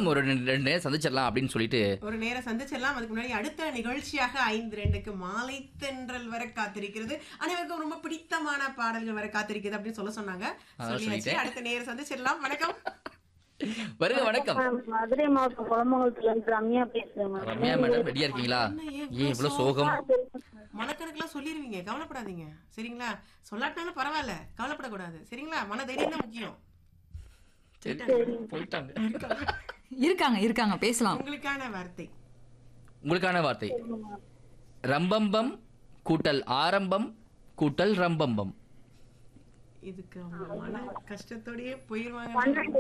வணக்கம் ஒரு ரெண்டு ரெண்டு நேரம் சந்திச்சிடலாம் அப்படின்னு சொல்லிட்டு ஒரு நேரம் சந்திச்சிடலாம் அதுக்கு முன்னாடி அடுத்த நிகழ்ச்சியாக ஐந்து ரெண்டுக்கு மாலை தென்றல் வர காத்திருக்கிறது அனைவருக்கும் ரொம்ப பிடித்தமான பாடல்கள் வர காத்திருக்கிறது அப்படின்னு சொல்ல சொன்னாங்க அதான் சொல்லியாச்சு சொல்லிட்டேன். அடுத்த நேரம் சந்திச்சிடலாம் வணக்கம் வருக வணக்கம் மேம், மதுரை மாவட்டம் குளமங்கலத்துல இருந்து ரம்யா பேசுறேன் மேம். ரம்யா மேடம் ரெடியா இருக்கீங்களா ஏன் இவ்வளவு சோகம் மனக்கணக்கெல்லாம் சொல்லிருவீங்க கவலைப்படாதீங்க சரிங்களா சொல்லாட்டினாலும் பரவாயில்ல கவலைப்படக்கூடாது சரிங்களா மன தைரியம் தான் முக்கியம் சரி போயிட்டாங்க இருக்காங்க இருக்காங்க பேசலாம் உங்களுக்கான வார்த்தை உங்களுக்கான வார்த்தை ரம்பம்பம் கூட்டல் ஆரம்பம் கூட்டல் ரம்பம்பம் இதுக்கு அவங்க மன கஷ்டத்தோடயே போயிருவாங்க பன்னெண்டு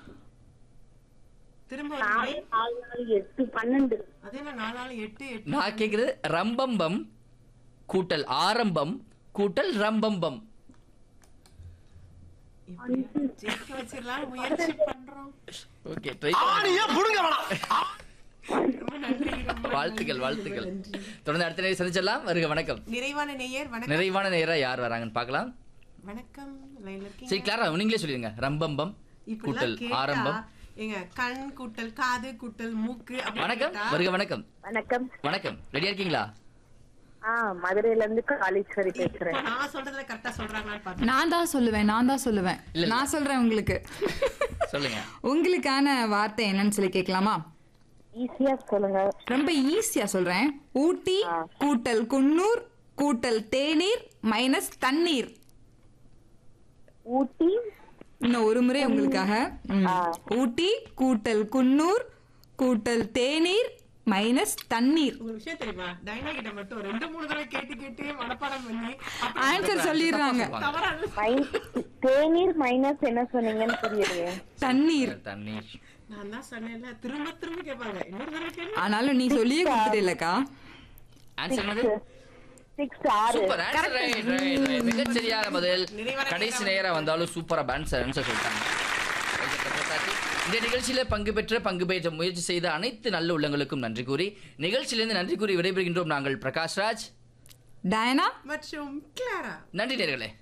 திரும்ப ஒரு நாலு முறை. நாலு நாலு எட்டு பன்னெண்டு அதே மாதிரி நாலு நாள் எட்டு எட்டு நான் கேக்குறது ரம்பம்பம் கூட்டல் ஆரம்பம் கூட்டல் ரம்பம்பம் இப்படி ஜெயிக்க வச்சிடலாம் முயற்சி பண்றோம் ஓகே ட்ரை ரொம்ப நன்றி ரொம்ப வாழ்த்துக்கள் வாழ்த்துக்கள் தொடர்ந்து அடுத்த நேரம் சந்திச்சிடலாம் வருக வணக்கம் நிறைவான நேயர் வணக்கம் நிறைவான நேரம் யார் வராங்கன்னு பார்க்கலாம் வணக்கம் லைன்ல இருக்கீங்க சரி கிளாரா நீங்களே சொல்லிடுங்க ரம்பம்பம் கூட்டல் இப்படிலாம் ஆரம்பம் கேட்டா எங்க கண் கூட்டல் காது கூட்டல் மூக்கு அப்படி வணக்கம் கேட்டா, வருக வணக்கம் வணக்கம் வணக்கம் ரெடியா இருக்கீங்களா ஆ மதுரையில இருந்து காளீஸ்வரி பேசுறேன் இப்ப நான் சொல்றதுல கரெக்டா சொல்றாங்களான்னு பாருங்க நான் தான் சொல்லுவேன் நான் தான் சொல்லுவேன் இல்ல. நான் சொல்றேன் உங்களுக்கு சொல்லுங்க உங்களுக்கான வார்த்தை என்னன்னு சொல்லி கேட்கலாமா ஈஸியா சொல்லுங்க ரொம்ப ஈஸியா சொல்றேன் ஊட்டி கூட்டல் குன்னூர் கூட்டல் தேநீர் மைனஸ் தண்ணீர் ஊட்டி இன்னும் ஒரு முறை உங்களுக்காக ம். ஊட்டி கூட்டல் குன்னூர் கூட்டல் தேநீர் மைனஸ் தண்ணீர் ஒரு விஷயம் தெரியுமா டைனா கிட்ட மட்டும் ரெண்டு மூணு தடவை கேட்டு கேட்டு மனப்பாடம் பண்ணி அப்புறம் ஆன்சர் சொல்லிடுறாங்க தவறா மைன் தேநீர் மைனஸ் என்ன சொன்னீங்கன்னு புரியலையே தண்ணீர் தண்ணீர் நான் தான் சொன்னேன்ல திரும்ப திரும்ப கேட்பாங்க இன்னொரு தடவை கேளு ஆனாலும் நீ சொல்லியே கொடுத்துட்டு இல்லக்கா ஆன்சர் என்னது சிக்ஸ் ஆறு super answer right right right மிகச் சரியான பதில் நிறைவான கடைசி நேரம் வந்தாலும் சூப்பரா ஆன்சர் ஆன்சர் சொல்லிட்டாங்க இந்த நிகழ்ச்சியில பங்கு பெற்ற பங்கு பெற்ற முயற்சி செய்த அனைத்து நல்ல உள்ளங்களுக்கும் நன்றி கூறி நிகழ்ச்சியிலிருந்து நன்றி கூறி விடைபெறுகின்றோம் நாங்கள் பிரகாஷ்ராஜ் டயனா மற்றும் கிளாரா நன்றி நேர்களே